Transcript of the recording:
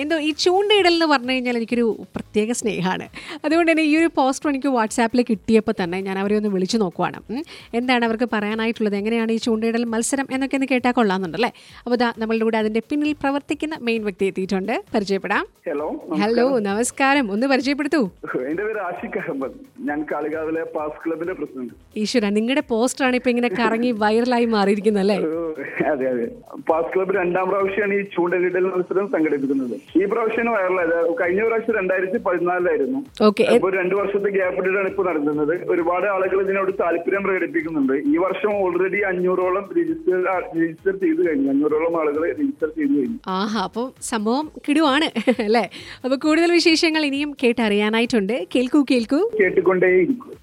എന്തോ ഈ ചൂണ്ടയിടൽ എന്ന് പറഞ്ഞു കഴിഞ്ഞാൽ എനിക്കൊരു പ്രത്യേക സ്നേഹമാണ് അതുകൊണ്ട് തന്നെ ഈ ഒരു പോസ്റ്റർ എനിക്ക് വാട്സാപ്പിൽ കിട്ടിയപ്പോൾ തന്നെ ഞാൻ അവരെ ഒന്ന് വിളിച്ചു നോക്കുവാണ് ഉം. എന്താണ് അവർക്ക് പറയാനായിട്ടുള്ളത് എങ്ങനെയാണ് ഈ ചൂണ്ടയിടൽ മത്സരം എന്നൊക്കെ ഒന്ന് കേട്ടാൽ കൊള്ളാമെന്നുണ്ടല്ലേ അപ്പോൾ ദാ നമ്മളുടെ കൂടെ അതിൻ്റെ പിന്നിൽ പ്രവർത്തിക്കുന്ന മെയിൻ വ്യക്തി എത്തിയിട്ടുണ്ട് പരിചയപ്പെടാം ഹലോ ഹലോ നമസ്കാരം ഒന്ന് പരിചയപ്പെടുത്തൂ എന്റെ പേര് ആഷിഖ് അഹമ്മദ് ഞാൻ കാളികാവിലെ പാസ് ക്ലബിന്റെ പ്രസിഡന്റ് ഈശ്വര നിങ്ങളുടെ പോസ്റ്ററാണ് ഇപ്പൊ ഇങ്ങനെ കറങ്ങി വൈറലായി മാറിയിരിക്കുന്നത് അല്ലേ ഓ, അതെ അതെ പാസ് ക്ലബ് രണ്ടാം പ്രാവശ്യമാണ് ഈ ചൂണ്ടലിടൽ മത്സരം സംഘടിപ്പിക്കുന്നത് ഈ പ്രാവശ്യം വൈറലായത് കഴിഞ്ഞ പ്രാവശ്യം രണ്ടായിരത്തി പതിനാലിലായിരുന്നു ഓക്കെ ഇപ്പൊ രണ്ട് വർഷത്തെ ഗ്യാപ്പ് ഇട്ടിട്ടാണ് ഇപ്പൊ നടത്തുന്നത് ഒരുപാട് ആളുകൾ ഇതിനോട് താല്പര്യം പ്രകടിപ്പിക്കുന്നുണ്ട് ഈ വർഷം ഓൾറെഡി അഞ്ഞൂറോളം രജിസ്റ്റർ രജിസ്റ്റർ ചെയ്ത് കഴിഞ്ഞു അഞ്ഞൂറോളം ആളുകൾ രജിസ്റ്റർ ചെയ്ത് കഴിഞ്ഞു ആഹാ അപ്പോൾ സംഭവം കിടുവാണ് അല്ലേ അപ്പോൾ കൂടുതൽ വിശേഷങ്ങൾ ഇനിയും കേട്ടറിയാനായിട്ടുണ്ട് കേൾക്കൂ കേൾക്കൂ കേട്ടുകൊണ്ടേയിരിക്കും